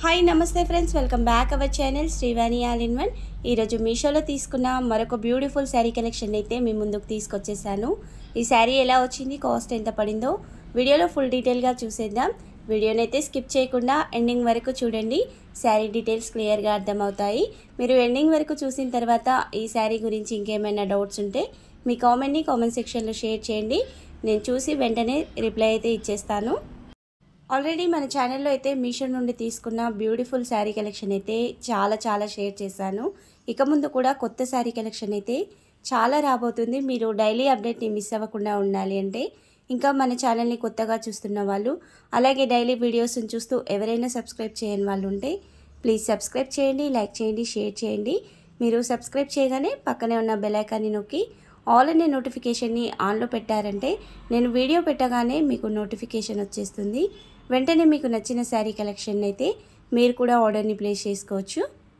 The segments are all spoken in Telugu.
హాయ్ నమస్తే friends welcome back our channel Srivani all in one ఈరోజు మీషోలో తీసుకున్న మరొక బ్యూటిఫుల్ శారీ కలెక్షన్ అయితే మీ ముందుకు తీసుకొచ్చేసాను ఈ శారీ ఎలా వచ్చింది కాస్ట్ ఎంత పడిందో వీడియోలో ఫుల్ డీటెయిల్గా చూసేద్దాం వీడియోని అయితే స్కిప్ చేయకుండా ఎండింగ్ వరకు చూడండి శారీ డీటెయిల్స్ క్లియర్గా అర్థమవుతాయి మీరు ఎండింగ్ వరకు చూసిన తర్వాత ఈ శారీ గురించి ఇంకేమైనా డౌట్స్ ఉంటే మీ కామెంట్ని కామెంట్ సెక్షన్లో షేర్ చేయండి నేను చూసి వెంటనే రిప్లై అయితే ఇచ్చేస్తాను ఆల్రెడీ మన ఛానల్లో అయితే మీషో నుండి తీసుకున్న బ్యూటిఫుల్ శారీ కలెక్షన్ అయితే చాలా చాలా షేర్ చేశాను ఇక ముందు కూడా కొత్త శారీ కలెక్షన్ అయితే చాలా రాబోతుంది మీరు డైలీ అప్డేట్ని మిస్ అవ్వకుండా ఉండాలి అంటే ఇంకా మన ఛానల్ని కొత్తగా చూస్తున్న వాళ్ళు అలాగే డైలీ వీడియోస్ని చూస్తూ ఎవరైనా సబ్స్క్రైబ్ చేయని వాళ్ళు ఉంటే ప్లీజ్ సబ్స్క్రైబ్ చేయండి లైక్ చేయండి షేర్ చేయండి మీరు సబ్స్క్రైబ్ చేయగానే పక్కనే ఉన్న బెల్ ఐకాన్ని నొక్కి ఆల్ అనే నోటిఫికేషన్ని ఆన్లో పెట్టారంటే నేను వీడియో పెట్టగానే మీకు నోటిఫికేషన్ వచ్చేస్తుంది వెంటనే మీకు నచ్చిన శారీ కలెక్షన్ అయితే మీరు కూడా ఆర్డర్ని ప్లేస్ చేసుకోవచ్చు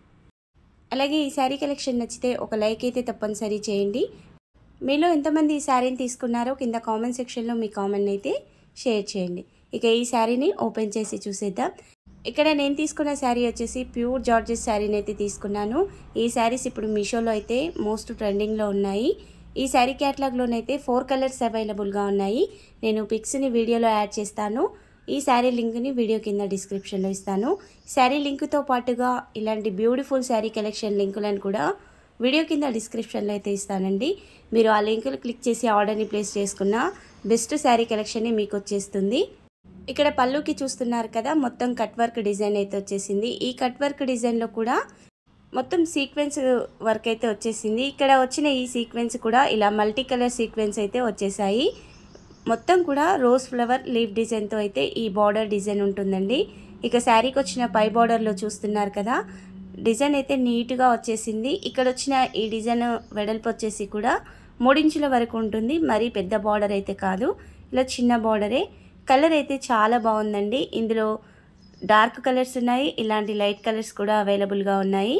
అలాగే ఈ శారీ కలెక్షన్ నచ్చితే ఒక లైక్ అయితే తప్పనిసరి చేయండి మీలో ఎంతమంది ఈ శారీని తీసుకున్నారో కింద కామెంట్ సెక్షన్లో మీ కామెంట్ అయితే షేర్ చేయండి ఇక ఈ శారీని ఓపెన్ చేసి చూసేద్దాం ఇక్కడ నేను తీసుకున్న శారీ వచ్చేసి ప్యూర్ జార్జెస్ శారీని అయితే తీసుకున్నాను ఈ శారీస్ ఇప్పుడు మీషోలో అయితే మోస్ట్ ట్రెండింగ్లో ఉన్నాయి ఈ శారీ క్యాటలాగ్లోనైతే ఫోర్ కలర్స్ అవైలబుల్గా ఉన్నాయి నేను పిక్స్ని వీడియోలో యాడ్ చేస్తాను ఈ శారీ లింక్ని వీడియో కింద డిస్క్రిప్షన్లో ఇస్తాను శారీ లింక్తో పాటుగా ఇలాంటి బ్యూటిఫుల్ శారీ కలెక్షన్ లింకులను కూడా వీడియో కింద డిస్క్రిప్షన్లో అయితే ఇస్తానండి మీరు ఆ లింకులు క్లిక్ చేసి ఆర్డర్ని ప్లేస్ చేసుకున్న బెస్ట్ శారీ కలెక్షన్ మీకు వచ్చేస్తుంది ఇక్కడ పళ్ళుకి చూస్తున్నారు కదా మొత్తం కట్ వర్క్ డిజైన్ అయితే వచ్చేసింది ఈ కట్ వర్క్ డిజైన్లో కూడా మొత్తం సీక్వెన్స్ వర్క్ అయితే వచ్చేసింది ఇక్కడ వచ్చిన ఈ సీక్వెన్స్ కూడా ఇలా మల్టీ కలర్ సీక్వెన్స్ అయితే వచ్చేసాయి మొత్తం కూడా రోజ్ ఫ్లవర్ లీఫ్ డిజైన్తో అయితే ఈ బార్డర్ డిజైన్ ఉంటుందండి ఇక శారీకి వచ్చిన పై బార్డర్లో చూస్తున్నారు కదా డిజైన్ అయితే నీట్గా వచ్చేసింది ఇక్కడ వచ్చిన ఈ డిజైన్ వెడల్పు వచ్చేసి కూడా మూడించుల వరకు ఉంటుంది మరీ పెద్ద బార్డర్ అయితే కాదు ఇలా చిన్న బార్డరే కలర్ అయితే చాలా బాగుందండి ఇందులో డార్క్ కలర్స్ ఉన్నాయి ఇలాంటి లైట్ కలర్స్ కూడా అవైలబుల్గా ఉన్నాయి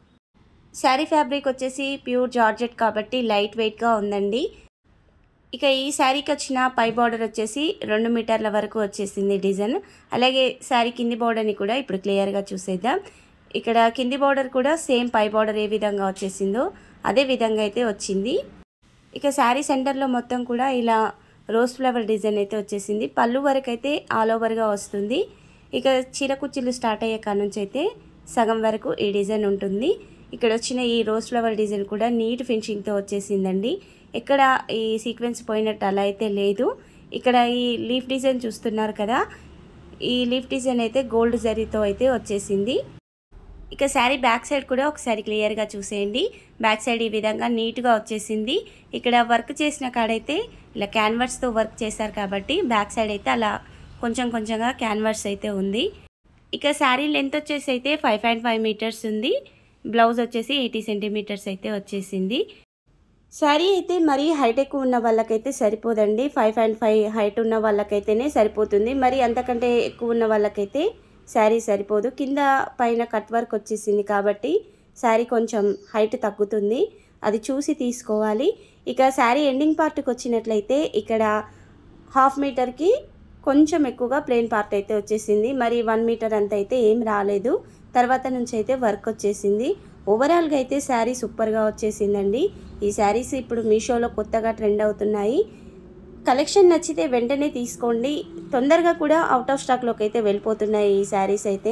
శారీ ఫ్యాబ్రిక్ వచ్చేసి ప్యూర్ జార్జెట్ కాబట్టి లైట్ వెయిట్గా ఉందండి ఇక ఈ శారీకి వచ్చిన పై బార్డర్ వచ్చేసి రెండు మీటర్ల వరకు వచ్చేసింది డిజైన్ అలాగే శారీ కింది బార్డర్ని కూడా ఇప్పుడు క్లియర్గా చూసేద్దాం ఇక్కడ కింది బార్డర్ కూడా సేమ్ పై బార్డర్ ఏ విధంగా వచ్చేసిందో అదే విధంగా అయితే వచ్చింది ఇక శారీ సెంటర్లో మొత్తం కూడా ఇలా రోజ్ ఫ్లవర్ డిజైన్ అయితే వచ్చేసింది పళ్ళు వరకు అయితే ఆల్ ఓవర్గా వస్తుంది ఇక చీర కుర్చీలు స్టార్ట్ అయ్యే కాడ నుంచి అయితే సగం వరకు ఈ డిజైన్ ఉంటుంది ఇక్కడ వచ్చిన ఈ రోజ్ ఫ్లవర్ డిజైన్ కూడా నీట్ ఫినిషింగ్తో వచ్చేసిందండి ఇక్కడ ఈ సీక్వెన్స్ పోయినట్టు అలా అయితే లేదు ఇక్కడ ఈ లీఫ్ డిజైన్ చూస్తున్నారు కదా ఈ లీఫ్ డిజైన్ అయితే గోల్డ్ జరీతో అయితే వచ్చేసింది ఇక శారీ బ్యాక్ సైడ్ కూడా ఒకసారి క్లియర్గా చూసేయండి బ్యాక్ సైడ్ ఈ విధంగా నీట్గా వచ్చేసింది ఇక్కడ వర్క్ చేసిన కాడైతే ఇలా క్యాన్వర్స్తో వర్క్ చేశారు కాబట్టి బ్యాక్ సైడ్ అయితే అలా కొంచెం కొంచెంగా క్యాన్వర్స్ అయితే ఉంది ఇక శారీ లెంత్ వచ్చేసి అయితే ఫైవ్ పాయింట్ ఫైవ్ మీటర్స్ ఉంది బ్లౌజ్ వచ్చేసి ఎయిటీ సెంటీమీటర్స్ అయితే వచ్చేసింది శారీ అయితే మరీ హైట్ ఎక్కువ ఉన్న వాళ్ళకైతే సరిపోదండి ఫైవ్ పాయింట్ ఫైవ్ హైట్ ఉన్న వాళ్ళకైతేనే సరిపోతుంది మరి అంతకంటే ఎక్కువ ఉన్న వాళ్ళకైతే శారీ సరిపోదు కింద పైన కట్ వర్క్ వచ్చేసింది కాబట్టి శారీ కొంచెం హైట్ తగ్గుతుంది అది చూసి తీసుకోవాలి ఇక శారీ ఎండింగ్ పార్ట్కి వచ్చినట్లయితే ఇక్కడ హాఫ్ మీటర్కి కొంచెం ఎక్కువగా ప్లెయిన్ పార్ట్ అయితే వచ్చేసింది మరి వన్ మీటర్ అంత అయితే ఏం రాలేదు తర్వాత నుంచి అయితే వర్క్ వచ్చేసింది ఓవరాల్గా అయితే శారీ సూపర్గా వచ్చేసిందండి ఈ శారీస్ ఇప్పుడు మీషోలో కొత్తగా ట్రెండ్ అవుతున్నాయి కలెక్షన్ నచ్చితే వెంటనే తీసుకోండి తొందరగా కూడా అవుట్ ఆఫ్ స్టాక్లోకి అయితే వెళ్ళిపోతున్నాయి ఈ శారీస్ అయితే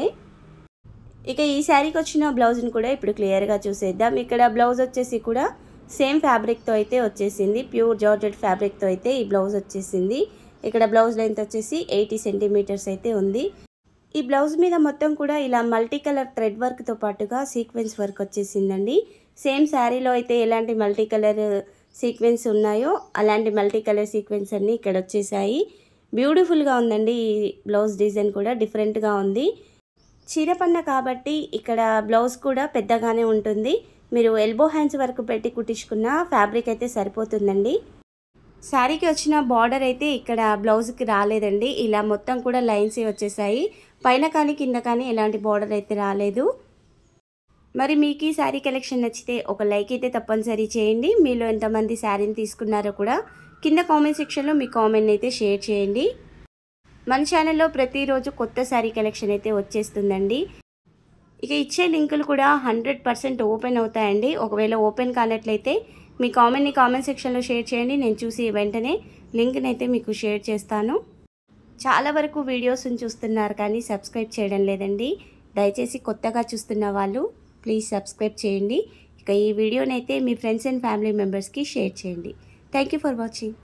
ఇక ఈ శారీకి వచ్చిన బ్లౌజ్ని కూడా ఇప్పుడు క్లియర్గా చూసేద్దాం ఇక్కడ బ్లౌజ్ వచ్చేసి కూడా సేమ్ ఫ్యాబ్రిక్తో అయితే వచ్చేసింది ప్యూర్ జార్జెట్ ఫ్యాబ్రిక్తో అయితే ఈ బ్లౌజ్ వచ్చేసింది ఇక్కడ బ్లౌజ్ లెంత్ వచ్చేసి ఎయిటీ సెంటీమీటర్స్ అయితే ఉంది ఈ బ్లౌజ్ మీద మొత్తం కూడా ఇలా మల్టీ కలర్ థ్రెడ్ వర్క్తో పాటుగా సీక్వెన్స్ వర్క్ వచ్చేసిందండి సేమ్ శారీలో అయితే ఎలాంటి మల్టీ కలర్ సీక్వెన్స్ ఉన్నాయో అలాంటి మల్టీ కలర్ సీక్వెన్స్ అన్నీ ఇక్కడ వచ్చేసాయి బ్యూటిఫుల్గా ఉందండి ఈ బ్లౌజ్ డిజైన్ కూడా డిఫరెంట్గా ఉంది చీరపన్న కాబట్టి ఇక్కడ బ్లౌజ్ కూడా పెద్దగానే ఉంటుంది మీరు ఎల్బో హ్యాండ్స్ వరకు పెట్టి కుట్టించుకున్న ఫ్యాబ్రిక్ అయితే సరిపోతుందండి శారీకి వచ్చిన బార్డర్ అయితే ఇక్కడ బ్లౌజ్కి రాలేదండి ఇలా మొత్తం కూడా లైన్స్ వచ్చేసాయి పైన కానీ కింద కానీ ఎలాంటి బార్డర్ అయితే రాలేదు మరి మీకు ఈ శారీ కలెక్షన్ నచ్చితే ఒక లైక్ అయితే తప్పనిసరి చేయండి మీలో ఎంతమంది శారీని తీసుకున్నారో కూడా కింద కామెంట్ సెక్షన్లో మీ కామెంట్ అయితే షేర్ చేయండి మన ఛానల్లో ప్రతిరోజు కొత్త శారీ కలెక్షన్ అయితే వచ్చేస్తుందండి ఇక ఇచ్చే లింకులు కూడా హండ్రెడ్ పర్సెంట్ ఓపెన్ అవుతాయండి ఒకవేళ ఓపెన్ కానట్లయితే మీ కామెంట్ని కామెంట్ సెక్షన్లో షేర్ చేయండి నేను చూసి వెంటనే లింక్ని అయితే మీకు షేర్ చేస్తాను చాలా వరకు వీడియోస్ని చూస్తున్నారు కానీ సబ్స్క్రైబ్ చేయడం లేదండి దయచేసి కొత్తగా చూస్తున్న వాళ్ళు ప్లీజ్ సబ్స్క్రైబ్ చేయండి ఇక ఈ వీడియోనైతే మీ ఫ్రెండ్స్ అండ్ ఫ్యామిలీ మెంబర్స్కి షేర్ చేయండి థ్యాంక్ యూ ఫర్ వాచింగ్